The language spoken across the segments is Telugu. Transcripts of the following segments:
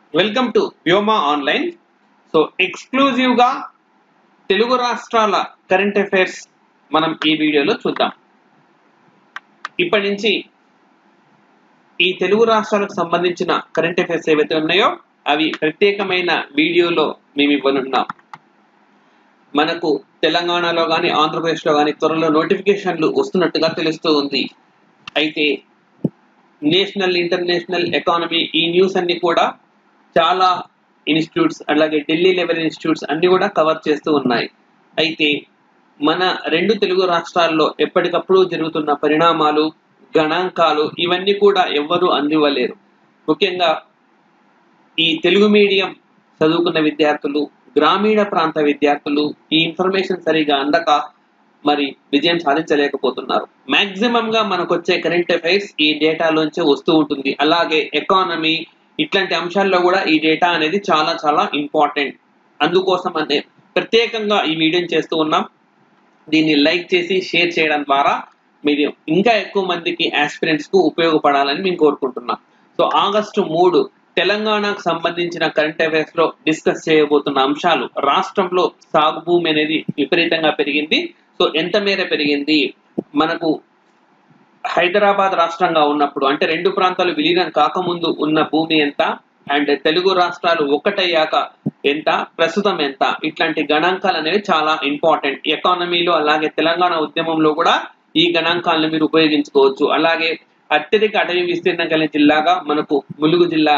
welcome to Vyoma online so exclusive గా తెలుగు రాష్ట్రాల కరెంట్ అఫైర్స్ మనం ఈ వీడియోలో చూద్దాం ఇప్పటి నుంచి ఈ తెలుగు రాష్ట్రాలకు సంబంధించిన కరెంట్ అఫైర్స్ ఏవైతే ఉన్నాయో అవి ప్రత్యేకమైన వీడియోలో మేము ఇవ్వనున్నాం మనకు తెలంగాణలో కానీ ఆంధ్రప్రదేశ్లో కానీ త్వరలో నోటిఫికేషన్లు వస్తున్నట్టుగా తెలుస్తూ ఉంది అయితే నేషనల్ ఇంటర్నేషనల్ ఎకానమీ ఈ న్యూస్ అన్ని కూడా చాలా ఇన్స్టిట్యూట్స్ అలాగే ఢిల్లీ లెవెల్ ఇన్స్టిట్యూట్స్ అన్ని కూడా కవర్ చేస్తూ ఉన్నాయి అయితే మన రెండు తెలుగు రాష్ట్రాల్లో ఎప్పటికప్పుడు జరుగుతున్న పరిణామాలు గణాంకాలు ఇవన్నీ కూడా ఎవ్వరూ అందివ్వలేరు ముఖ్యంగా ఈ తెలుగు మీడియం చదువుకున్న విద్యార్థులు గ్రామీణ ప్రాంత విద్యార్థులు ఈ ఇన్ఫర్మేషన్ సరిగా అందక మరి విజయం సాధించలేకపోతున్నారు మాక్సిమం గా మనకు వచ్చే కరెంట్ అఫైర్స్ ఈ డేటాలోంచే వస్తూ ఉంటుంది అలాగే ఎకానమీ ఇట్లాంటి అంశాల్లో కూడా ఈ డేటా అనేది చాలా చాలా ఇంపార్టెంట్ అందుకోసం అంటే ప్రత్యేకంగా ఈ వీడియోని చేస్తూ ఉన్నాం దీన్ని లైక్ చేసి షేర్ చేయడం ద్వారా మీరు ఇంకా ఎక్కువ మందికి ఆస్పిరెంట్స్ కు ఉపయోగపడాలని మేము కోరుకుంటున్నాం సో ఆగస్టు మూడు తెలంగాణకు సంబంధించిన కరెంట్ అఫైర్స్ లో డిస్కస్ చేయబోతున్న అంశాలు రాష్ట్రంలో సాగు భూమి అనేది విపరీతంగా పెరిగింది సో ఎంత మేర పెరిగింది మనకు హైదరాబాద్ రాష్ట్రంగా ఉన్నప్పుడు అంటే రెండు ప్రాంతాలు విలీనం కాకముందు ఉన్న భూమి ఎంత అండ్ తెలుగు రాష్ట్రాలు ఒక్కటయ్యాక ఎంత ప్రస్తుతం ఎంత ఇట్లాంటి గణాంకాలు అనేవి చాలా ఇంపార్టెంట్ ఎకానమీలో అలాగే తెలంగాణ ఉద్యమంలో కూడా ఈ గణాంకాలను మీరు ఉపయోగించుకోవచ్చు అలాగే అత్యధిక అటవీ విస్తీర్ణం కలిగిన జిల్లాగా మనకు ములుగు జిల్లా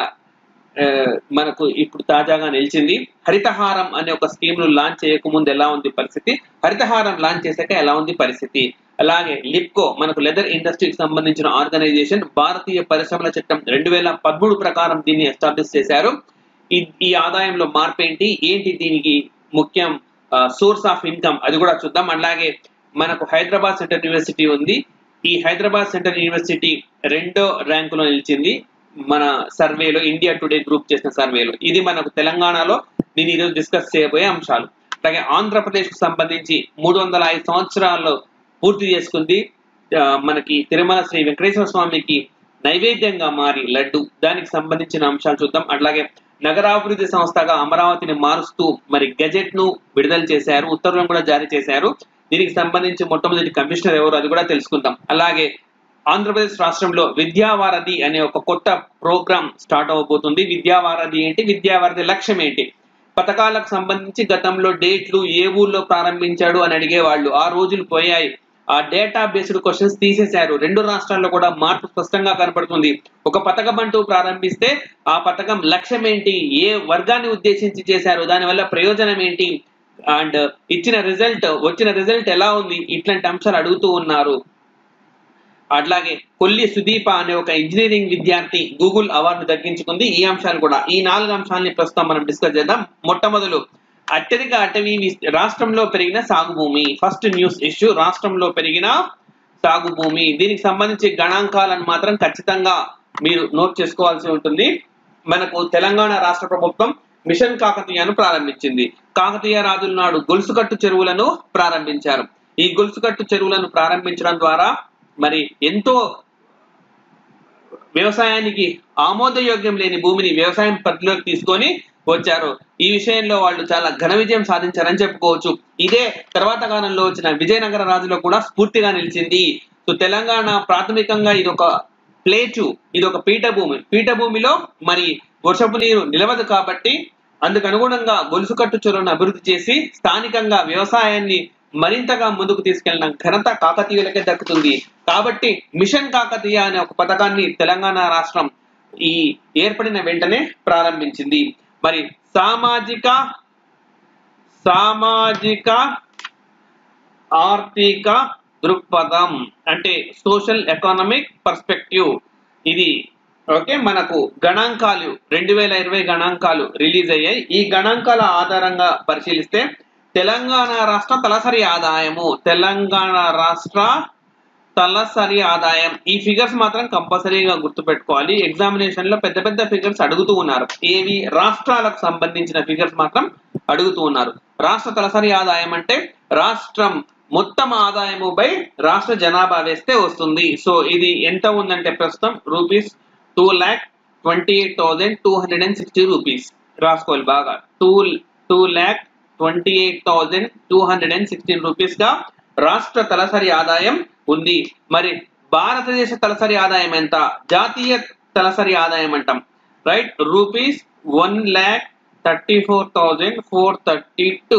మనకు ఇప్పుడు తాజాగా నిలిచింది హరితహారం అనే ఒక స్కీమ్ ను లాంచ్ చేయకముందు ఎలా ఉంది పరిస్థితి హరితహారం లాంచ్ చేశాక ఎలా ఉంది పరిస్థితి అలాగే లిప్కో మనకు లెదర్ ఇండస్ట్రీకి సంబంధించిన ఆర్గనైజేషన్ భారతీయ పరిశ్రమల చట్టం రెండు వేల పదమూడు ప్రకారం దీన్ని ఎస్టాబ్లిష్ చేశారు ఈ ఆదాయంలో మార్పు ఏంటి ఏంటి దీనికి ముఖ్యం సోర్స్ ఆఫ్ ఇన్కమ్ అది కూడా చూద్దాం అలాగే మనకు హైదరాబాద్ సెంట్రల్ యూనివర్సిటీ ఉంది ఈ హైదరాబాద్ సెంట్రల్ యూనివర్సిటీ రెండో ర్యాంకులో నిలిచింది మన సర్వేలో ఇండియా టుడే గ్రూప్ చేసిన సర్వేలో ఇది మనకు తెలంగాణలో దీని ఈరోజు డిస్కస్ చేయబోయే అంశాలు అలాగే ఆంధ్రప్రదేశ్ కు సంబంధించి మూడు వందల ఐదు సంవత్సరాల్లో పూర్తి చేసుకుంది మనకి తిరుమల శ్రీ వెంకటేశ్వర స్వామికి నైవేద్యంగా మారి లడ్డు దానికి సంబంధించిన అంశాలు చూద్దాం అట్లాగే నగరాభివృద్ధి సంస్థగా అమరావతిని మారుస్తూ మరి గెజెట్ ను విడుదల చేశారు ఉత్తర్వులను కూడా జారీ చేశారు దీనికి సంబంధించి మొట్టమొదటి కమిషనర్ ఎవరు అది కూడా తెలుసుకుందాం అలాగే ఆంధ్రప్రదేశ్ రాష్ట్రంలో విద్యావారధి అనే ఒక కొత్త ప్రోగ్రామ్ స్టార్ట్ అవ్వబోతుంది విద్యావారధి ఏంటి విద్యావారధి లక్ష్యం ఏంటి పథకాలకు సంబంధించి గతంలో డేట్లు ఏ ఊర్లో ప్రారంభించాడు అని అడిగేవాళ్ళు ఆ రోజులు పోయాయి ఆ డేటా బేస్డ్ క్వశ్చన్స్ తీసేశారు రెండు రాష్ట్రాల్లో కూడా మార్పు స్పష్టంగా కనపడుతుంది ఒక పథకం అంటూ ప్రారంభిస్తే ఆ పథకం లక్ష్యం ఏంటి ఏ వర్గాన్ని ఉద్దేశించి చేశారు దానివల్ల ప్రయోజనం ఏంటి అండ్ ఇచ్చిన రిజల్ట్ వచ్చిన రిజల్ట్ ఎలా ఉంది ఇట్లాంటి అంశాలు అడుగుతూ ఉన్నారు అట్లాగే కొల్లి సుదీప అనే ఒక ఇంజనీరింగ్ విద్యార్థి గూగుల్ అవార్డు దక్కించుకుంది ఈ అంశాలు కూడా ఈ నాలుగు అంశాలని ప్రస్తుతం మనం డిస్కస్ చేద్దాం మొట్టమొదలు అత్యధిక అటవీ రాష్ట్రంలో పెరిగిన సాగు భూమి ఫస్ట్ న్యూస్ ఇష్యూ రాష్ట్రంలో పెరిగిన సాగు భూమి దీనికి సంబంధించి గణాంకాలను మాత్రం ఖచ్చితంగా మీరు నోట్ చేసుకోవాల్సి ఉంటుంది మనకు తెలంగాణ రాష్ట్ర ప్రభుత్వం మిషన్ కాకతీయను ప్రారంభించింది కాకతీయ రాజుల నాడు గొలుసుకట్టు చెరువులను ప్రారంభించారు ఈ గొలుసుకట్టు చెరువులను ప్రారంభించడం ద్వారా మరి ఎంతో వ్యవసాయానికి ఆమోదయోగ్యం లేని భూమిని వ్యవసాయం పరిధిలోకి తీసుకొని వచ్చారు ఈ విషయంలో వాళ్ళు చాలా ఘన విజయం సాధించారని చెప్పుకోవచ్చు ఇదే తర్వాత కాలంలో వచ్చిన విజయనగర రాజులో కూడా స్ఫూర్తిగా నిలిచింది సో తెలంగాణ ప్రాథమికంగా ఇది ఒక ప్లేచు ఇది ఒక పీఠభూమి పీఠభూమిలో మరి వర్షపు నీరు నిలవదు కాబట్టి అందుకు అనుగుణంగా గొలుసుకట్టు చెరువును అభివృద్ధి చేసి స్థానికంగా వ్యవసాయాన్ని మరింతగా ముందుకు తీసుకెళ్లిన ఘనత కాకతీయులకే దక్కుతుంది కాబట్టి మిషన్ కాకతీయ అనే ఒక పథకాన్ని తెలంగాణ రాష్ట్రం ఈ ఏర్పడిన వెంటనే ప్రారంభించింది మరి సామాజిక సామాజిక ఆర్థిక దృక్పథం అంటే సోషల్ ఎకానమిక్ పర్స్పెక్టివ్ ఇది ఓకే మనకు గణాంకాలు రెండు వేల ఇరవై గణాంకాలు రిలీజ్ అయ్యాయి ఈ గణాంకాల ఆధారంగా పరిశీలిస్తే తెలంగాణ రాష్ట్ర తలసరి ఆదాయము తెలంగాణ రాష్ట్ర తలసరి ఆదాయం ఈ ఫిగర్స్ మాత్రం కంపల్సరీగా గుర్తుపెట్టుకోవాలి ఎగ్జామినేషన్ లో పెద్ద పెద్ద ఫిగర్స్ అడుగుతూ ఉన్నారు ఏవి రాష్ట్రాలకు సంబంధించిన ఫిగర్స్ మాత్రం అడుగుతూ ఉన్నారు రాష్ట్ర తలసరి ఆదాయం అంటే రాష్ట్రం మొత్తం ఆదాయము బై రాష్ట్ర జనాభా వేస్తే వస్తుంది సో ఇది ఎంత ఉందంటే ప్రస్తుతం rupees two lakh twenty eight thousand two hundred and sixty rupees రాసుకోవాలి బాగా two two lakh twenty eight thousand two hundred and sixteen rupees గా రాష్ట్ర తలసరి ఆదాయం ఉంది మరి భారతదేశ తలసరి ఆదాయం ఎంత జాతీయ తలసరి ఆదాయం అంటాం right rupees one lakh thirty four thousand four thirty two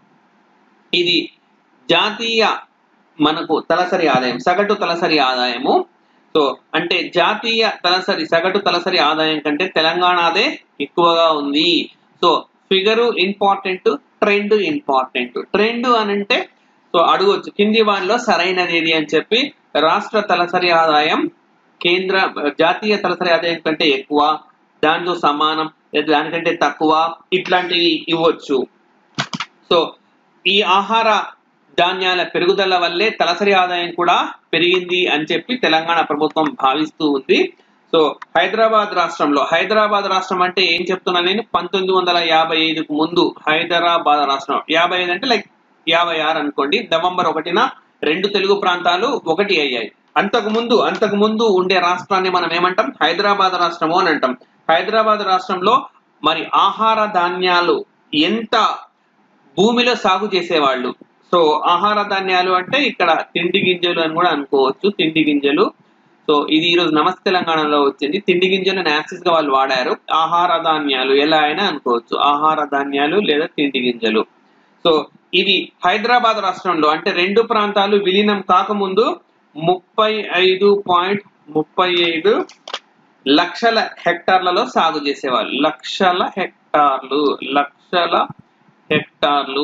ఇది జాతీయ మనకు తలసరి ఆదాయం సగటు తలసరి ఆదాయము సో అంటే జాతీయ తలసరి సగటు తలసరి ఆదాయం కంటే తెలంగాణదే ఎక్కువగా ఉంది so figure important trend important trend అని అంటే సో అడగొచ్చు కింది వానిలో సరైనది ఏది అని చెప్పి రాష్ట్ర తలసరి ఆదాయం కేంద్ర జాతీయ తలసరి ఆదాయం కంటే ఎక్కువ దాంతో సమానం లేదా దానికంటే తక్కువ ఇట్లాంటివి ఇవ్వచ్చు సో ఈ ఆహార ధాన్యాల పెరుగుదల వల్లే తలసరి ఆదాయం కూడా పెరిగింది అని చెప్పి తెలంగాణ ప్రభుత్వం భావిస్తూ ఉంది సో హైదరాబాద్ రాష్ట్రంలో హైదరాబాద్ రాష్ట్రం అంటే ఏం చెప్తున్నా నేను పంతొమ్మిది వందల యాభై ఐదుకు ముందు హైదరాబాద్ రాష్ట్రం యాభై ఐదు అంటే లైక్ యాభై ఆరు అనుకోండి నవంబర్ ఒకటిన రెండు తెలుగు ప్రాంతాలు ఒకటి అయ్యాయి అంతకు ముందు అంతకు ముందు ఉండే రాష్ట్రాన్ని మనం ఏమంటాం హైదరాబాద్ రాష్ట్రము అని అంటాం హైదరాబాద్ రాష్ట్రంలో మరి ఆహార ధాన్యాలు ఎంత భూమిలో సాగు చేసేవాళ్ళు సో ఆహార ధాన్యాలు అంటే ఇక్కడ తిండి గింజలు అని కూడా అనుకోవచ్చు తిండి గింజలు సో ఇది ఈరోజు నమస్తే తెలంగాణలో వచ్చింది తిండి గింజలు యాక్సిస్ గా వాళ్ళు వాడారు ఆహార ధాన్యాలు ఎలా అయినా అనుకోవచ్చు ఆహార ధాన్యాలు లేదా తిండి గింజలు సో ఇవి హైదరాబాద్ రాష్ట్రంలో అంటే రెండు ప్రాంతాలు విలీనం కాకముందు ముప్పై ఐదు పాయింట్ ముప్పై ఐదు లక్షల హెక్టార్లలో సాగు చేసేవాళ్ళు లక్షల హెక్టార్లు లక్షల హెక్టార్లు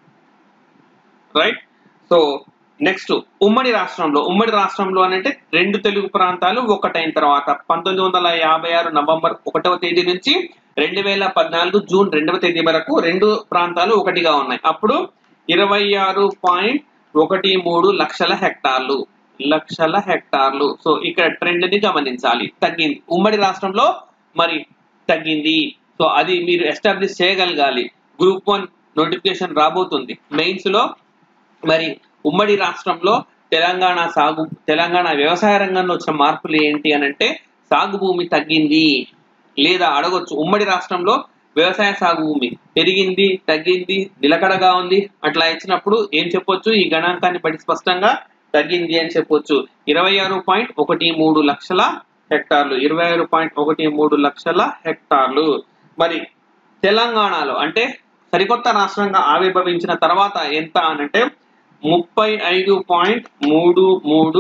రైట్ సో నెక్స్ట్ ఉమ్మడి రాష్ట్రంలో ఉమ్మడి రాష్ట్రంలో అంటే రెండు తెలుగు ప్రాంతాలు ఒకటైన తర్వాత పంతొమ్మిది వందల యాభై ఆరు నవంబర్ ఒకటవ తేదీ నుంచి రెండు వేల పద్నాలుగు జూన్ రెండవ తేదీ వరకు రెండు ప్రాంతాలు ఒకటిగా ఉన్నాయి అప్పుడు ఇరవై ఆరు పాయింట్ ఒకటి మూడు లక్షల హెక్టార్లు లక్షల హెక్టార్లు సో ఇక్కడ ట్రెండ్ ని గమనించాలి తగ్గింది ఉమ్మడి రాష్ట్రంలో మరి తగ్గింది సో అది మీరు ఎస్టాబ్లిష్ చేయగలగాలి గ్రూప్ వన్ నోటిఫికేషన్ రాబోతుంది మెయిన్స్ లో మరి ఉమ్మడి రాష్ట్రంలో తెలంగాణ సాగు తెలంగాణ వ్యవసాయ రంగంలో వచ్చిన మార్పులు ఏంటి అని అంటే సాగు భూమి తగ్గింది లేదా అడగొచ్చు ఉమ్మడి రాష్ట్రంలో వ్యవసాయ సాగు భూమి పెరిగింది తగ్గింది నిలకడగా ఉంది అట్లా ఇచ్చినప్పుడు ఏం చెప్పొచ్చు ఈ గణాంకాన్ని బట్టి స్పష్టంగా తగ్గింది అని చెప్పొచ్చు ఇరవై ఆరు పాయింట్ ఒకటి మూడు లక్షల హెక్టార్లు ఇరవై ఆరు పాయింట్ ఒకటి మూడు లక్షల హెక్టార్లు మరి తెలంగాణలో అంటే సరికొత్త రాష్ట్రంగా ఆవిర్భవించిన తర్వాత ఎంత అనంటే ముప్పై ఐదు పాయింట్ మూడు మూడు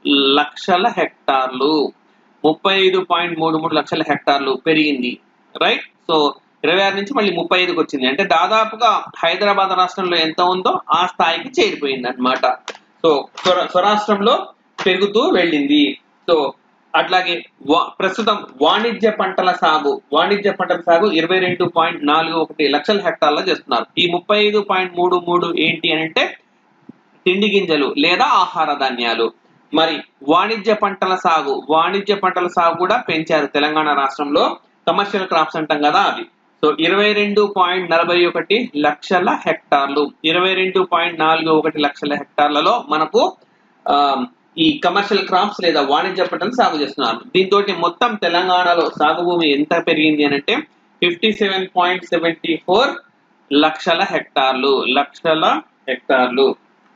లక్షల హెక్టార్లు ముప్పై ఐదు పాయింట్ మూడు మూడు లక్షల హెక్టార్లు పెరిగింది రైట్ సో ఇరవై ఆరు నుంచి మళ్ళీ ముప్పై ఐదుకి వచ్చింది అంటే దాదాపుగా హైదరాబాద్ రాష్ట్రంలో ఎంత ఉందో ఆ స్థాయికి చేరిపోయింది అనమాట సో స్వర- స్వరాష్ట్రంలో పెరుగుతూ వెళ్ళింది సో అట్లాగే వా- ప్రస్తుతం వాణిజ్య పంటల సాగు వాణిజ్య పంటల సాగు ఇరవై రెండు పాయింట్ నాలుగు ఒకటి లక్షల హెక్టార్ల చేస్తున్నారు ఈ ముప్పై ఐదు పాయింట్ మూడు మూడు ఏంటి అని అంటే తిండి గింజలు లేదా ఆహార ధాన్యాలు మరి వాణిజ్య పంటల సాగు వాణిజ్య పంటల సాగు కూడా పెంచారు తెలంగాణ రాష్ట్రంలో కమర్షియల్ క్రాప్స్ అంటాం కదా అవి సో ఇరవై రెండు పాయింట్ నలభై ఒకటి లక్షల హెక్టార్లు ఇరవై రెండు పాయింట్ నాలుగు ఒకటి లక్షల హెక్టార్లలో మనకు ఆ, ఈ కమర్షియల్ క్రాప్స్ లేదా వాణిజ్య పంటలు సాగు చేస్తున్నారు దీంతో మొత్తం తెలంగాణలో సాగు భూమి ఎంత పెరిగింది అని అంటే fifty seven point seventy four లక్షల హెక్టార్లు లక్షల హెక్టార్లు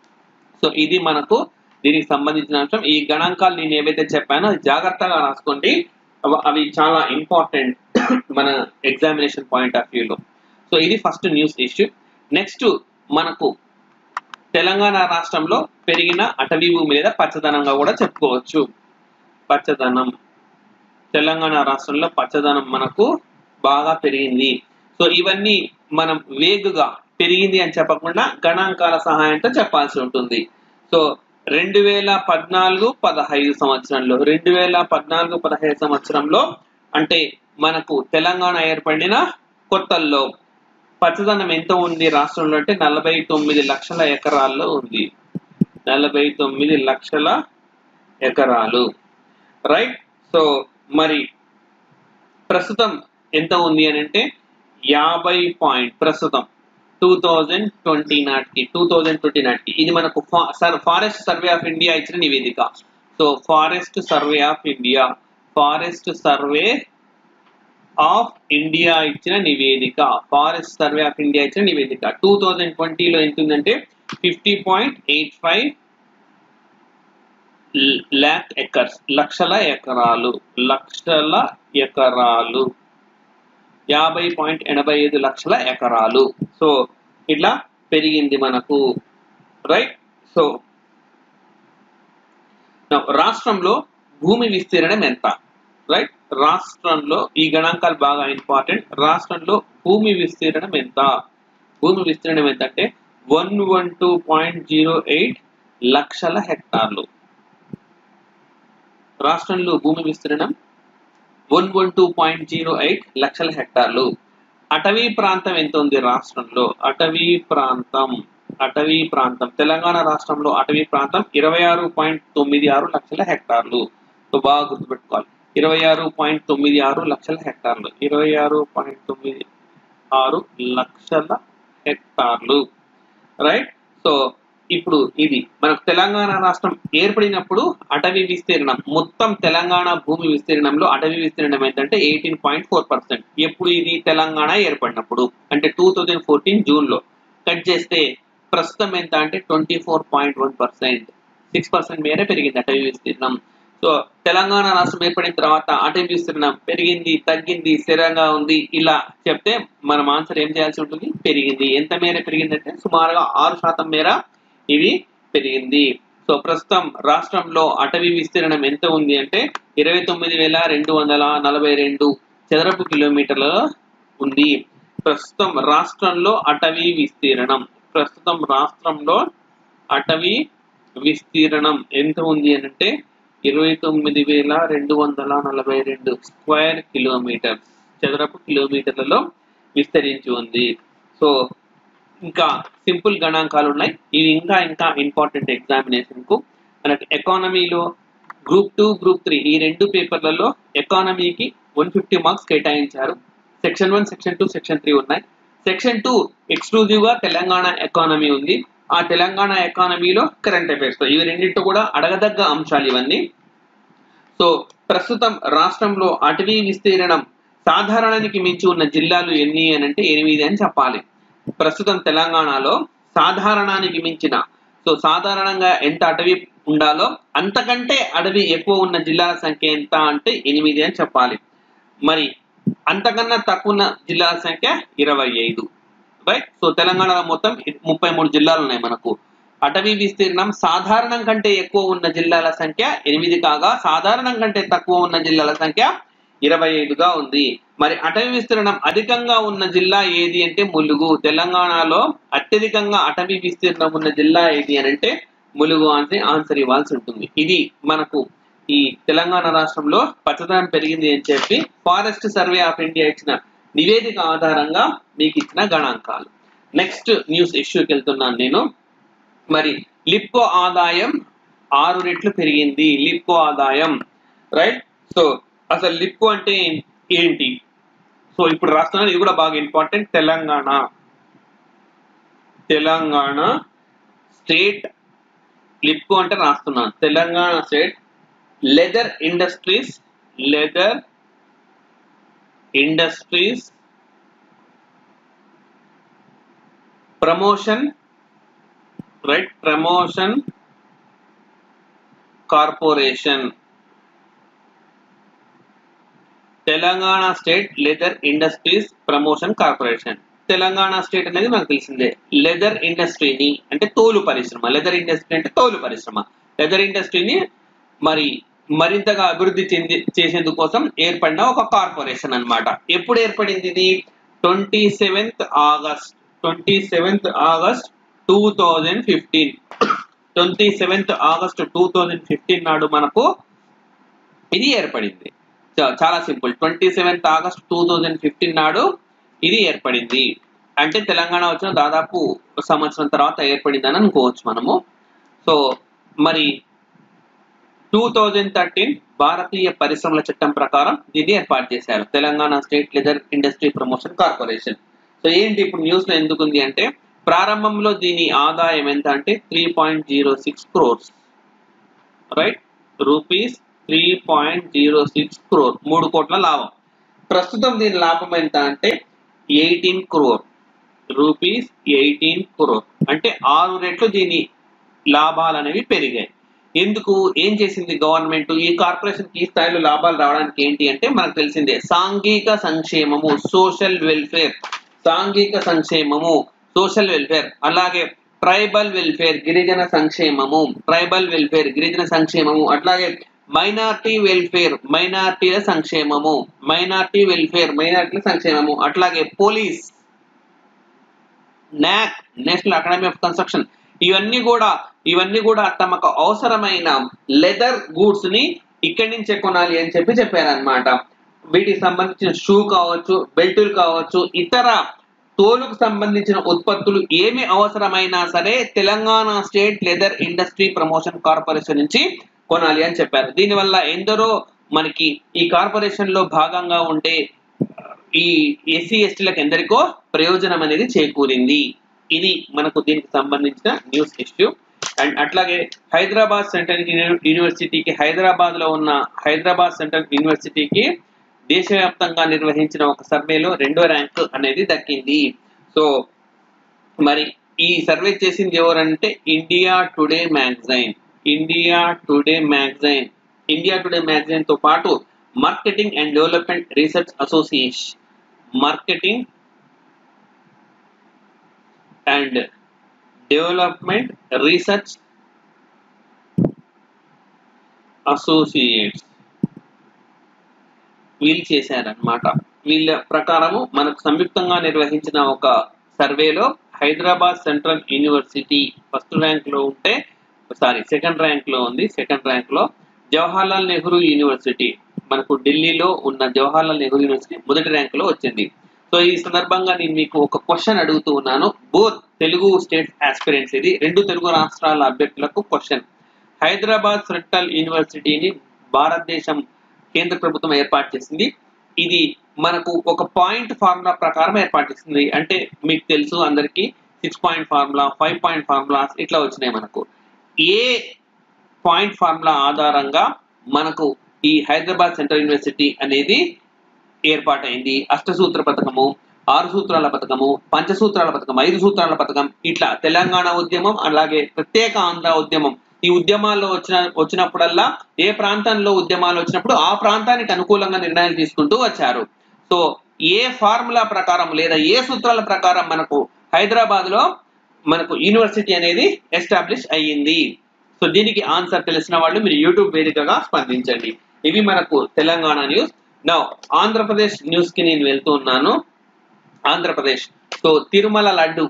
సో ఇది మనకు దీనికి సంబంధించిన అంశం ఈ గణాంకాలు నేను ఏవైతే చెప్పానో అది జాగ్రత్తగా రాసుకోండి అవ- అవి చాలా ఇంపార్టెంట్ మన ఎగ్జామినేషన్ పాయింట్ ఆఫ్ వ్యూలో సో ఇది ఫస్ట్ న్యూస్ ఇష్యూ నెక్స్ట్ మనకు తెలంగాణ రాష్ట్రంలో పెరిగిన అటవీ భూమి లేదా పచ్చదనంగా కూడా చెప్పుకోవచ్చు పచ్చదనం తెలంగాణ రాష్ట్రంలో పచ్చదనం మనకు బాగా పెరిగింది సో ఇవన్నీ మనం వేగుగా పెరిగింది అని చెప్పకుండా గణాంకాల సహాయంతో చెప్పాల్సి ఉంటుంది సో రెండు వేల పద్నాలుగు పదహైదు సంవత్సరంలో రెండు వేల పద్నాలుగు పదహైదు సంవత్సరంలో అంటే మనకు తెలంగాణ ఏర్పడిన కొత్తల్లో పచ్చదనం ఎంత ఉంది రాష్ట్రంలో అంటే నలభై తొమ్మిది లక్షల ఎకరాల్లో ఉంది నలభై తొమ్మిది లక్షల ఎకరాలు రైట్ సో మరి ప్రస్తుతం ఎంత ఉంది అని అంటే యాభై పాయింట్ ప్రస్తుతం టూ థౌజండ్ ట్వంటీ నాటికి టూ థౌజండ్ ట్వంటీ నాటికి ఇది మనకు ఫారెస్ట్ సర్వే ఆఫ్ ఇండియా ఇచ్చిన నివేదిక so forest survey of India forest survey of India ఇచ్చిన నివేదిక ఫారెస్ట్ సర్వే ఆఫ్ ఇండియా ఇచ్చిన నివేదిక టూ థౌజండ్ ట్వంటీలో ఎంత ఉందంటే fifty point eight five lakh acres లక్షల ఎకరాలు లక్షల ఎకరాలు యాభై పాయింట్ ఎనభై ఐదు లక్షల ఎకరాలు సో ఇట్లా పెరిగింది మనకు రైట్ సో రాష్ట్రంలో భూమి విస్తీర్ణం ఎంత రైట్ రాష్ట్రంలో ఈ గణాంకాలు బాగా ఇంపార్టెంట్ రాష్ట్రంలో భూమి విస్తీర్ణం ఎంత భూమి విస్తీర్ణం ఎంత అంటే one one two point zero eight లక్షల హెక్టార్లు రాష్ట్రంలో భూమి విస్తీర్ణం one one two point zero eight లక్షల హెక్టార్లు అటవీ ప్రాంతం ఎంత ఉంది రాష్ట్రంలో అటవీ ప్రాంతం అటవీ ప్రాంతం తెలంగాణ రాష్ట్రంలో అటవీ ప్రాంతం ఇరవై ఆరు పాయింట్ తొమ్మిది ఆరు లక్షల హెక్టార్లు సో బాగా గుర్తుపెట్టుకోవాలి ఇరవై ఆరు పాయింట్ తొమ్మిది ఆరు లక్షల హెక్టార్లు ఇరవై ఆరు పాయింట్ తొమ్మిది ఆరు లక్షల హెక్టార్లు రైట్ సో ఇప్పుడు ఇది మనకు తెలంగాణ రాష్ట్రం ఏర్పడినప్పుడు అటవీ విస్తీర్ణం మొత్తం తెలంగాణ భూమి విస్తీర్ణంలో అటవీ విస్తీర్ణం ఏంటంటే ఎయిటీన్ పాయింట్ ఫోర్ పర్సెంట్ ఎప్పుడు ఇది తెలంగాణ ఏర్పడినప్పుడు అంటే టూ థౌజండ్ ఫోర్టీన్ జూన్ లో కట్ చేస్తే ప్రస్తుతం ఎంత అంటే twenty four point one percent six percent మేరే పెరిగింది అటవీ విస్తీర్ణం సో తెలంగాణ రాష్ట్రం ఏర్పడిన తర్వాత అటవీ విస్తీర్ణం పెరిగింది తగ్గింది స్థిరంగా ఉంది ఇలా చెప్తే మనం ఆన్సర్ ఏం చేయాల్సి ఉంటుంది పెరిగింది ఎంత మేర పెరిగిందంటే సుమారుగా ఆరు శాతం మేర ఇది పెరిగింది సో ప్రస్తుతం రాష్ట్రంలో అటవీ విస్తీర్ణం ఎంత ఉంది అంటే ఇరవై తొమ్మిది వేల రెండు వందల నలభై రెండు చదరపు కిలోమీటర్ల ఉంది ప్రస్తుతం రాష్ట్రంలో అటవీ విస్తీర్ణం ప్రస్తుతం రాష్ట్రంలో అటవీ విస్తీర్ణం ఎంత ఉంది అని అంటే ఇరవై తొమ్మిది వేల రెండు వందల నలభై రెండు స్క్వేర్ కిలోమీటర్ చదరపు కిలోమీటర్లలో విస్తరించి ఉంది సో ఇంకా సింపుల్ గణాంకాలు ఉన్నాయి ఇవి ఇంకా ఇంకా ఇంపార్టెంట్ ఎగ్జామినేషన్ కు మనకి ఎకానమీలో గ్రూప్ టూ గ్రూప్ త్రీ ఈ రెండు పేపర్లలో ఎకానమీకి వన్ ఫిఫ్టీ మార్క్స్ కేటాయించారు section one section two section three ఉన్నాయి సెక్షన్ టూ ఎక్స్క్లూజివ్ గా తెలంగాణ ఎకానమీ ఉంది ఆ తెలంగాణ ఎకానమీలో కరెంట్ అఫైర్స్ ఇవి రెండింటి కూడా అడగదగ్గ అంశాలు ఇవన్నీ సో ప్రస్తుతం రాష్ట్రంలో అటవీ విస్తీర్ణం సాధారణానికి మించి ఉన్న జిల్లాలు ఎన్ని అని అంటే ఎనిమిది అని చెప్పాలి ప్రస్తుతం తెలంగాణలో సాధారణానికి మించిన సో సాధారణంగా ఎంత అటవీ ఉండాలో అంతకంటే అడవి ఎక్కువ ఉన్న జిల్లాల సంఖ్య ఎంత అంటే ఎనిమిది అని చెప్పాలి మరి అంతకన్నా తక్కువ ఉన్న జిల్లాల సంఖ్య ఇరవై ఐదు రైట్ సో తెలంగాణలో మొత్తం ముప్పై మూడు జిల్లాలు ఉన్నాయి మనకు అటవీ విస్తీర్ణం సాధారణం కంటే ఎక్కువ ఉన్న జిల్లాల సంఖ్య ఎనిమిది కాగా సాధారణం కంటే తక్కువ ఉన్న జిల్లాల సంఖ్య ఇరవై ఐదుగా ఉంది మరి అటవీ విస్తీర్ణం అధికంగా ఉన్న జిల్లా ఏది అంటే ములుగు తెలంగాణలో అత్యధికంగా అటవీ విస్తీర్ణం ఉన్న జిల్లా ఏది అని అంటే ములుగు అంటే ఆన్సర్ ఇవ్వాల్సి ఉంటుంది ఇది మనకు ఈ తెలంగాణ రాష్ట్రంలో పచ్చదనం పెరిగింది అని చెప్పి ఫారెస్ట్ సర్వే ఆఫ్ ఇండియా ఇచ్చిన నివేదిక ఆధారంగా మీకు ఇచ్చిన గణాంకాలు నెక్స్ట్ న్యూస్ ఇష్యూకి వెళ్తున్నాను నేను మరి లిప్కో ఆదాయం ఆరు రెట్లు పెరిగింది లిప్కో ఆదాయం రైట్ సో అసలు లిప్కో అంటే ఏంటి సో ఇప్పుడు రాస్తున్నాను ఇది కూడా బాగా ఇంపార్టెంట్ తెలంగాణ తెలంగాణ స్టేట్ లిప్కో అంటే రాస్తున్నాను Telangana state leather industries leather industries promotion right promotion corporation Telangana state leather industries promotion corporation Telangana state అనేది మనకు తెలిసిందే లెదర్ ఇండస్ట్రీని అంటే తోలు పరిశ్రమ లెదర్ ఇండస్ట్రీ అంటే తోలు పరిశ్రమ లెదర్ ఇండస్ట్రీని మరి మరింతగా అభివృద్ధి చెంది చేసేందుకు కోసం ఏర్పడిన ఒక కార్పొరేషన్ అన్నమాట ఎప్పుడు ఏర్పడింది ఇది twenty seventh August twenty seventh August two thousand fifteen twenty seventh August two thousand fifteen నాడు మనకు ఇది ఏర్పడింది చా- చాలా simple twenty seventh August two thousand fifteen నాడు ఇది ఏర్పడింది అంటే తెలంగాణ వచ్చిన దాదాపు ఒక సంవత్సరం తర్వాత ఏర్పడింది అని అనుకోవచ్చు మనము సో మరి టూ థౌజండ్ థర్టీన్ భారతీయ పరిశ్రమల చట్టం ప్రకారం దీన్ని ఏర్పాటు చేశారు Telangana state leather industry promotion corporation so ఏంటి ఇప్పుడు న్యూస్ లో ఎందుకు ఉంది అంటే ప్రారంభంలో దీని ఆదాయం ఎంత అంటే three point zero six crores right rupees three point zero six crore మూడు కోట్ల లాభం ప్రస్తుతం దీని లాభం ఎంత అంటే eighteen crore rupees eighteen crore అంటే ఆరు రెట్లు దీని లాభాలు అనేవి పెరిగాయి ఎందుకు ఏం చేసింది గవర్నమెంట్ ఈ కార్పొరేషన్ ఈ స్థాయిలో లాభాలు రావడానికి ఏంటి అంటే మనకు తెలిసిందే సాంఘిక సంక్షేమము సోషల్ వెల్ఫేర్ సాంఘిక సంక్షేమము సోషల్ వెల్ఫేర్ అలాగే ట్రైబల్ వెల్ఫేర్ గిరిజన సంక్షేమము ట్రైబల్ వెల్ఫేర్ గిరిజన సంక్షేమము అట్లాగే మైనార్టీ వెల్ఫేర్ మైనార్టీల సంక్షేమము మైనార్టీ వెల్ఫేర్ మైనార్టీల సంక్షేమము అట్లాగే పోలీస్ నాక్ నేషనల్ అకాడమీ ఆఫ్ కన్స్ట్రక్షన్ ఇవన్నీ కూడా ఇవన్నీ కూడా తమకు అవసరమైన లెదర్ గూడ్స్ ని ఇక్కడి నుంచే కొనాలి అని చెప్పి చెప్పారనమాట వీటికి సంబంధించిన షూ కావచ్చు బెల్టులు కావచ్చు ఇతర తోలుకు సంబంధించిన ఉత్పత్తులు ఏమి అవసరమైనా సరే Telangana state leather industry promotion corporation నుంచి కొనాలి అని చెప్పారు దీనివల్ల ఎందరో మనకి ఈ కార్పొరేషన్ లో భాగంగా ఉండే ఈ ఎస్సీ ఎస్టీలకు ఎందరికో ప్రయోజనం అనేది చేకూరింది ఇది మనకు దీనికి సంబంధించిన న్యూస్ ఇష్యూ అండ్ అట్లాగే హైదరాబాద్ సెంట్రల్ యూనివర్సిటీకి హైదరాబాద్ లో ఉన్న హైదరాబాద్ సెంట్రల్ యూనివర్సిటీకి దేశవ్యాప్తంగా నిర్వహించిన ఒక సర్వేలో రెండో ర్యాంక్ అనేది దక్కింది సో మరి ఈ సర్వే చేసింది ఎవరంటే India Today magazine India Today magazine India Today magazine తో పాటు marketing and development research association marketing and development research associates వీళ్ళు చేశారనమాట వీళ్ళ ప్రకారము మనకు సంయుక్తంగా నిర్వహించిన ఒక సర్వేలో Hyderabad central university first rank లో ఉంటే సారీ సెకండ్ ర్యాంక్ లో ఉంది సెకండ్ ర్యాంక్ లో జవహర్లాల్ నెహ్రూ యూనివర్సిటీ మనకు ఢిల్లీలో ఉన్న జవహర్లాల్ నెహ్రూ యూనివర్సిటీ మొదటి ర్యాంక్ లో వచ్చింది సో ఈ సందర్భంగా నేను మీకు ఒక క్వశ్చన్ అడుగుతూ ఉన్నాను బోత్ తెలుగు స్టేట్ ఆస్పిరెంట్స్ ఇది రెండు తెలుగు రాష్ట్రాల అభ్యర్థులకు క్వశ్చన్ హైదరాబాద్ సెంట్రల్ యూనివర్సిటీని భారతదేశం కేంద్ర ప్రభుత్వం ఏర్పాటు చేసింది ఇది మనకు ఒక పాయింట్ ఫార్ములా ప్రకారం ఏర్పాటు చేసింది అంటే మీకు తెలుసు అందరికి six point formula five point formulas ఇట్లా వచ్చినాయి మనకు ఏ పాయింట్ ఫార్ములా ఆధారంగా మనకు ఈ హైదరాబాద్ సెంట్రల్ యూనివర్సిటీ అనేది ఏర్పాటైంది అష్టసూత్ర పథకము ఆరు సూత్రాల పథకము పంచసూత్రాల పథకం ఐదు సూత్రాల పథకం ఇట్లా తెలంగాణ ఉద్యమం అలాగే ప్రత్యేక ఆంధ్ర ఉద్యమం ఈ ఉద్యమాల్లో వచ్చిన వచ్చినప్పుడల్లా ఏ ప్రాంతంలో ఉద్యమాలు వచ్చినప్పుడు ఆ ప్రాంతానికి అనుకూలంగా నిర్ణయాలు తీసుకుంటూ వచ్చారు సో ఏ ఫార్ములా ప్రకారం లేదా ఏ సూత్రాల ప్రకారం మనకు హైదరాబాద్ లో మనకు యూనివర్సిటీ అనేది ఎస్టాబ్లిష్ అయ్యింది సో దీనికి ఆన్సర్ తెలిసిన వాళ్ళు మీరు యూట్యూబ్ వేదికగా స్పందించండి ఇవి మనకు తెలంగాణ న్యూస్ నా ఆంధ్రప్రదేశ్ న్యూస్ కి నేను వెళ్తూ ఉన్నాను ఆంధ్రప్రదేశ్ సో తిరుమల లడ్డు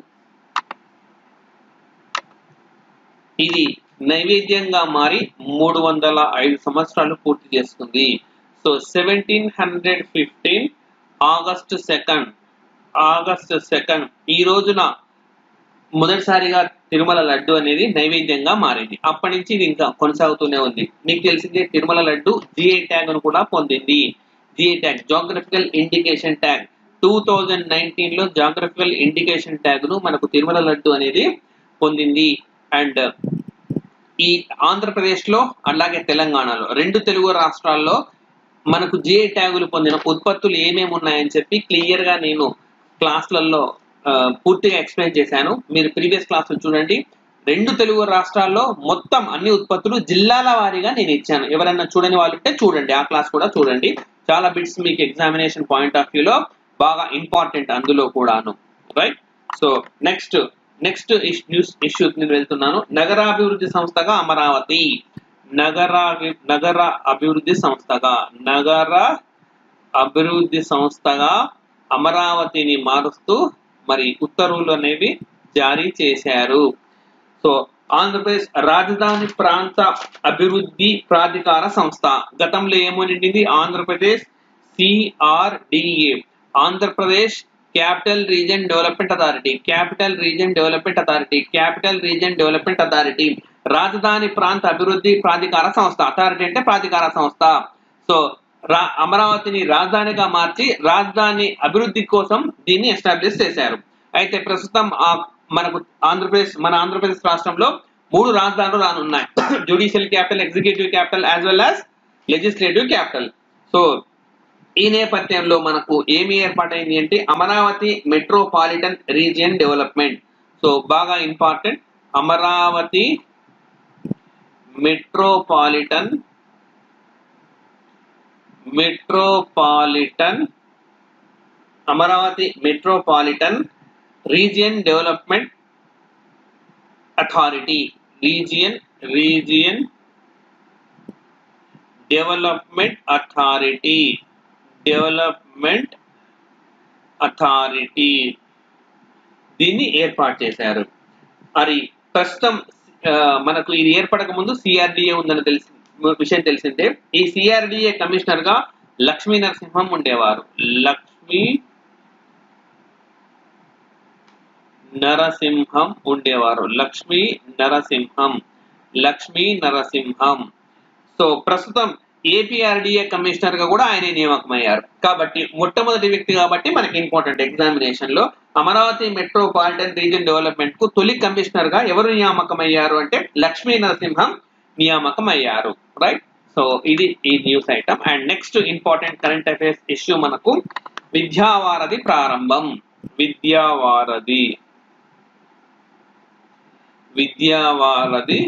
ఇది నైవేద్యంగా మారి మూడు వందల ఐదు సంవత్సరాలు పూర్తి చేసుకుంది so seventeen hundred fifteen August second August second ఈ రోజున మొదటిసారిగా తిరుమల లడ్డు అనేది నైవేద్యంగా మారింది అప్పటి నుంచి ఇది ఇంకా కొనసాగుతూనే ఉంది మీకు తెలిసిందే తిరుమల లడ్డు జిఐ ట్యాగ్ ను కూడా పొందింది GI tag geographical indication tag two thousand nineteen లో జాగ్రఫికల్ ఇండికేషన్ ట్యాగ్ ను మనకు తిరుమల లడ్డు అనేది పొందింది అండ్ ఈ ఆంధ్రప్రదేశ్ లో అలాగే తెలంగాణలో రెండు తెలుగు రాష్ట్రాల్లో మనకు జిఐ ట్యాగులు పొందిన ఉత్పత్తులు ఏమేమి ఉన్నాయని చెప్పి క్లియర్ గా నేను క్లాసులలో పూర్తిగా ఎక్స్ప్లెయిన్ చేశాను మీరు ప్రీవియస్ క్లాస్ చూడండి రెండు తెలుగు రాష్ట్రాల్లో మొత్తం అన్ని ఉత్పత్తులు జిల్లాల వారీగా నేను ఇచ్చాను ఎవరైనా చూడని వాళ్ళు ఉంటే చూడండి ఆ క్లాస్ కూడా చూడండి చాలా బిట్స్ మీకు ఎగ్జామినేషన్ పాయింట్ ఆఫ్ వ్యూలో బాగా ఇంపార్టెంట్ అందులో కూడాను right so next next news issue నేను వెళ్తున్నాను నగరాభివృద్ధి సంస్థగా అమరావతి నగర నగర అభివృద్ధి సంస్థగా నగర అభివృద్ధి సంస్థగా అమరావతిని మారుస్తూ మరి ఉత్తర్వులు అనేవి జారీ చేశారు సో ఆంధ్రప్రదేశ్ రాజధాని ప్రాంత అభివృద్ధి ప్రాధికార సంస్థ గతంలో ఏమనిండింది Andhra Pradesh CRDA Andhra Pradesh capital region development authority capital region development authority capital region development authority రాజధాని ప్రాంత అభివృద్ధి ప్రాధికార సంస్థ అథారిటీ అంటే ప్రాధికార సంస్థ సో రా అమరావతిని రాజధానిగా మార్చి రాజధాని అభివృద్ధి కోసం దీన్ని ఎస్టాబ్లిష్ చేశారు అయితే ప్రస్తుతం ఆ మనకు ఆంధ్రప్రదేశ్ మన ఆంధ్రప్రదేశ్ రాష్ట్రంలో మూడు రాజధానులు రానున్నాయి judicial capital executive capital as well as legislative capital so ఈ నేపథ్యంలో మనకు ఏమి ఏర్పాటైంది అంటే Amaravati metropolitan region development so బాగా important Amaravati metropolitan metropolitan Amaravati metropolitan region development authority region region development authority development authority దీన్ని ఏర్పాటు చేశారు మరి ప్రస్తుతం ఆ, మనకు ఇది ఏర్పడక ముందు సిఆర్డిఏ ఉందని తెలిసి విషయం తెలిసిందే ఈ సిఆర్డిఏ కమిషనర్ గా లక్ష్మీ నరసింహం ఉండేవారు లక్ష్మీ నరసింహం ఉండేవారు లక్ష్మీ నరసింహం లక్ష్మీ నరసింహం సో ప్రస్తుతం ఏపీఆర్డిఏ కమిషనర్ గా కూడా ఆయన నియామకమయ్యారు కాబట్టి మొట్టమొదటి వ్యక్తి కాబట్టి మనకి ఇంపార్టెంట్ ఎగ్జామినేషన్ లో అమరావతి మెట్రోపాలిటన్ రీజియన్ డెవలప్మెంట్ కు తొలి కమిషనర్ గా ఎవరు నియామకమయ్యారు అంటే లక్ష్మీ నరసింహం నియామకమయ్యారు రైట్ సో ఇది ఈ news item and next important current affairs issue మనకు విద్యావారధి ప్రారంభం విద్యావారధి విద్యావారధి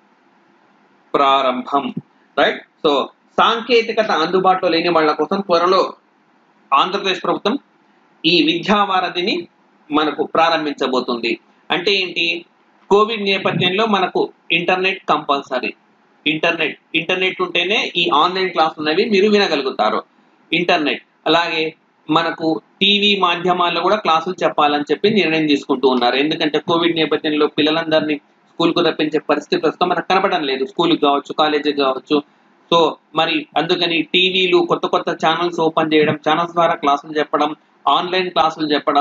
ప్రారంభం రైట్ సో సాంకేతికత అందుబాటులో లేని వాళ్ళ కోసం త్వరలో ఆంధ్రప్రదేశ్ ప్రభుత్వం ఈ విద్యావారధిని మనకు ప్రారంభించబోతుంది అంటే ఏంటి కోవిడ్ నేపథ్యంలో మనకు ఇంటర్నెట్ కంపల్సరీ ఇంటర్నెట్ ఇంటర్నెట్ ఉంటేనే ఈ ఆన్లైన్ క్లాసులు అనేవి మీరు వినగలుగుతారు ఇంటర్నెట్ అలాగే మనకు టీవీ మాధ్యమాల్లో కూడా క్లాసులు చెప్పాలని చెప్పి నిర్ణయం తీసుకుంటూ ఉన్నారు ఎందుకంటే కోవిడ్ నేపథ్యంలో పిల్లలందరినీ స్కూల్కు రప్పించే పరిస్థితి ప్రస్తుతం మనకు కనపడడం లేదు స్కూల్కి కావచ్చు కాలేజీకి కావచ్చు సో మరి అందుకని టీవీలు కొత్త కొత్త ఛానల్స్ ఓపెన్ చేయడం ఛానల్స్ ద్వారా క్లాసులు చెప్పడం ఆన్లైన్ క్లాసులు చెప్పడం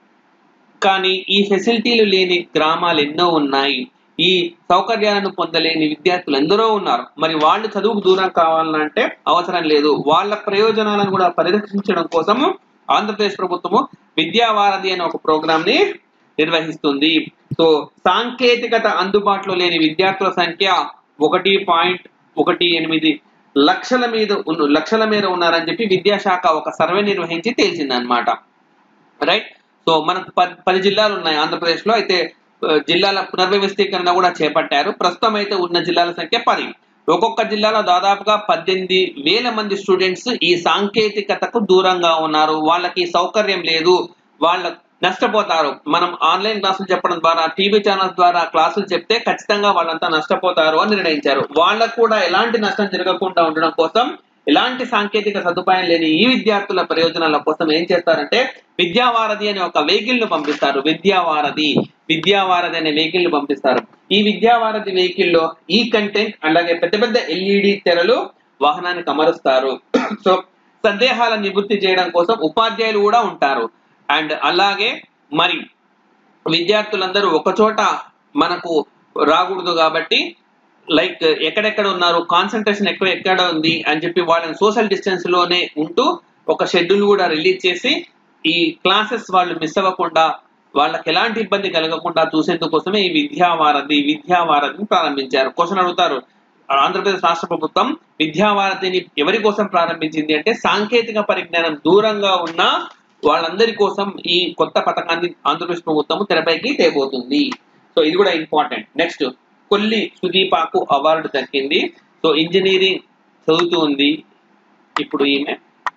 కానీ ఈ ఫెసిలిటీలు లేని గ్రామాలు ఎన్నో ఉన్నాయి ఈ సౌకర్యాలను పొందలేని విద్యార్థులు ఎందరో ఉన్నారు మరి వాళ్ళు చదువుకు దూరం కావాలంటే అవసరం లేదు వాళ్ళ ప్రయోజనాలను కూడా పరిరక్షించడం కోసము ఆంధ్రప్రదేశ్ ప్రభుత్వము విద్యావారధి అనే ఒక ప్రోగ్రామ్ ని నిర్వహిస్తుంది సో సాంకేతికత అందుబాటులో లేని విద్యార్థుల సంఖ్య ఒకటి పాయింట్ ఒకటి ఎనిమిది లక్షల మీద ఉన్న లక్షల మేర ఉన్నారని చెప్పి విద్యాశాఖ ఒక సర్వే నిర్వహించి తేల్చిందనమాట రైట్ సో మనకు పది పది జిల్లాలు ఉన్నాయి ఆంధ్రప్రదేశ్ లో అయితే ఆ, జిల్లాల పునర్వ్యవస్థీకరణ కూడా చేపట్టారు ప్రస్తుతం అయితే ఉన్న జిల్లాల సంఖ్య పది ఒక్కొక్క జిల్లాలో దాదాపుగా పద్దెనిమిది వేల మంది స్టూడెంట్స్ ఈ సాంకేతికతకు దూరంగా ఉన్నారు వాళ్ళకి సౌకర్యం లేదు వాళ్ళ నష్టపోతారు మనం ఆన్లైన్ క్లాసులు చెప్పడం ద్వారా టీవీ ఛానల్స్ ద్వారా క్లాసులు చెప్తే ఖచ్చితంగా వాళ్ళంతా నష్టపోతారు అని నిర్ణయించారు వాళ్ళకు కూడా ఎలాంటి నష్టం జరగకుండా ఉండడం కోసం ఎలాంటి సాంకేతిక సదుపాయం లేని ఈ విద్యార్థుల ప్రయోజనాల కోసం ఏం చేస్తారంటే విద్యావారధి అనే ఒక వెహికల్ ను పంపిస్తారు విద్యావారధి విద్యావారధి అనే వెహికల్ ను పంపిస్తారు ఈ విద్యావారధి వెహికల్ లో ఈ కంటెంట్ అలాగే పెద్ద పెద్ద ఎల్ఈడి తెరలు వాహనానికి అమరుస్తారు సో సందేహాల నివృత్తి చేయడం కోసం ఉపాధ్యాయులు కూడా ఉంటారు అండ్ అలాగే మరి విద్యార్థులందరూ ఒక చోట మనకు రాకూడదు కాబట్టి లైక్ ఎక్కడెక్కడ ఉన్నారు కాన్సన్ట్రేషన్ ఎక్కువ ఎక్కడ ఉంది అని చెప్పి వాళ్ళని సోషల్ డిస్టెన్స్ లోనే ఉంటూ ఒక షెడ్యూల్ కూడా రిలీజ్ చేసి ఈ క్లాసెస్ వాళ్ళు మిస్ అవ్వకుండా వాళ్ళకి ఎలాంటి ఇబ్బంది కలగకుండా చూసేందుకు కోసమే ఈ విద్యావారధి విద్యావారధిని ప్రారంభించారు క్వశ్చన్ అడుగుతారు ఆంధ్రప్రదేశ్ రాష్ట్ర ప్రభుత్వం విద్యావారధిని ఎవరి కోసం ప్రారంభించింది అంటే సాంకేతిక పరిజ్ఞానం దూరంగా ఉన్న వాళ్ళందరి కోసం ఈ కొత్త పథకాన్ని ఆంధ్రప్రదేశ్ ప్రభుత్వం తెరపైకి తేబోతుంది సో ఇది కూడా ఇంపార్టెంట్ నెక్స్ట్ కొల్లి సుదీపాకు అవార్డు దక్కింది సో ఇంజనీరింగ్ చదువుతూ ఉంది ఇప్పుడు ఈమె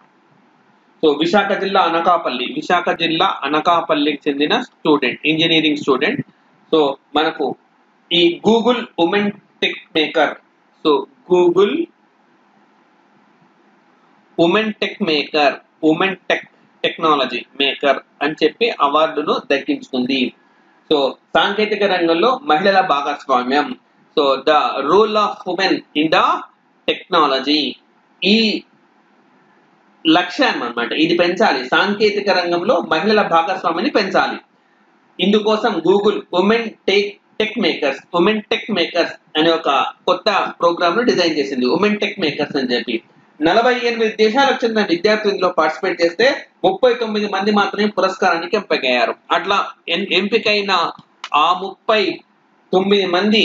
సో విశాఖ జిల్లా అనకాపల్లి విశాఖ జిల్లా అనకాపల్లికి చెందిన స్టూడెంట్ ఇంజనీరింగ్ స్టూడెంట్ సో మనకు ఈ Google women tech maker so Google women tech maker women tech technology maker అని చెప్పి అవార్డును దక్కించుకుంది సో సాంకేతిక రంగంలో మహిళల భాగస్వామ్యం so the role of women in the technology ఈ లక్ష్యం అన్నమాట ఇది పెంచాలి సాంకేతిక రంగంలో మహిళల భాగస్వామ్యాన్ని పెంచాలి ఇందుకోసం Google women tech tech makers women tech makers అనే ఒక కొత్త ప్రోగ్రామ్ ను డిజైన్ చేసింది ఉమెన్ టెక్ మేకర్స్ అని చెప్పి నలభై ఎనిమిది దేశాలకు చెందిన విద్యార్థులు ఇందులో పార్టిసిపేట్ చేస్తే ముప్పై తొమ్మిది మంది మాత్రమే పురస్కారానికి ఎంపికయ్యారు అట్లా ఎన్- ఎంపికైన ఆ ముప్పై తొమ్మిది మంది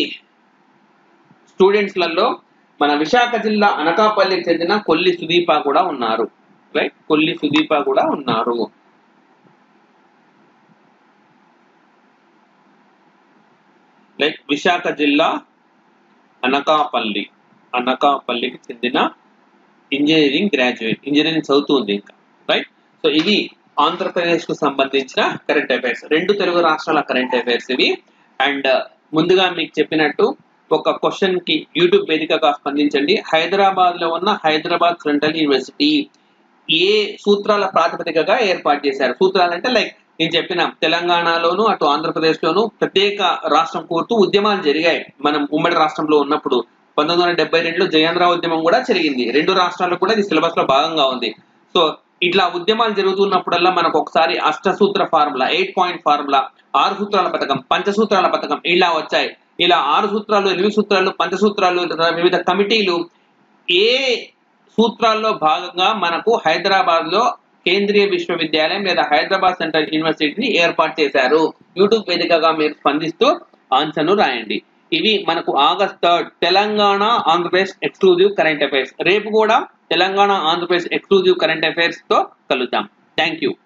స్టూడెంట్స్లలో మన విశాఖ జిల్లా అనకాపల్లికి చెందిన కొల్లి సుదీప కూడా ఉన్నారు రైట్ కొల్లి సుదీప కూడా ఉన్నారు లైక్ విశాఖ జిల్లా అనకాపల్లి అనకాపల్లికి చెందిన ఇంజనీరింగ్ గ్రాడ్యుయేట్ ఇంజనీరింగ్ చదువుతుంది ఇంకా రైట్ సో ఇది ఆంధ్రప్రదేశ్ కు సంబంధించిన కరెంట్ అఫైర్స్ రెండు తెలుగు రాష్ట్రాల కరెంట్ అఫైర్స్ ఇవి అండ్ ముందుగా మీకు చెప్పినట్టు ఒక క్వశ్చన్ కి యూట్యూబ్ వేదికగా స్పందించండి హైదరాబాద్ లో ఉన్న హైదరాబాద్ సెంట్రల్ యూనివర్సిటీ ఏ సూత్రాల ప్రాతిపదికగా ఏర్పాటు చేశారు సూత్రాలు అంటే లైక్ నేను చెప్పిన తెలంగాణలోను అటు ఆంధ్రప్రదేశ్ లోను ప్రత్యేక రాష్ట్రం కోరుతూ ఉద్యమాలు జరిగాయి మనం ఉమ్మడి రాష్ట్రంలో ఉన్నప్పుడు పంతొమ్మిది వందల డెబ్బై రెండులో జయంద్రా ఉద్యమం కూడా జరిగింది రెండు రాష్ట్రాలకు కూడా ఇది సిలబస్ లో భాగంగా ఉంది సో ఇట్లా ఉద్యమాలు జరుగుతున్నప్పుడల్లా మనకు ఒకసారి అష్టసూత్ర ఫార్ములా ఎయిట్ పాయింట్ ఫార్ములా ఆరు సూత్రాల పథకం పంచసూత్రాల పథకం ఇలా వచ్చాయి ఇలా ఆరు సూత్రాలు ఎనిమిది సూత్రాలు పంచసూత్రాలు వివిధ కమిటీలు ఏ సూత్రాల్లో భాగంగా మనకు హైదరాబాద్ లో కేంద్రీయ విశ్వవిద్యాలయం లేదా హైదరాబాద్ సెంట్రల్ యూనివర్సిటీని ఏర్పాటు చేశారు యూట్యూబ్ వేదికగా మీరు స్పందిస్తూ ఆన్సర్ను రాయండి ఇవి మనకు August third Telangana Andhra Pradesh exclusive current affairs రేపు కూడా Telangana Andhra Pradesh exclusive current affairs తో కలుద్దాం థ్యాంక్ యూ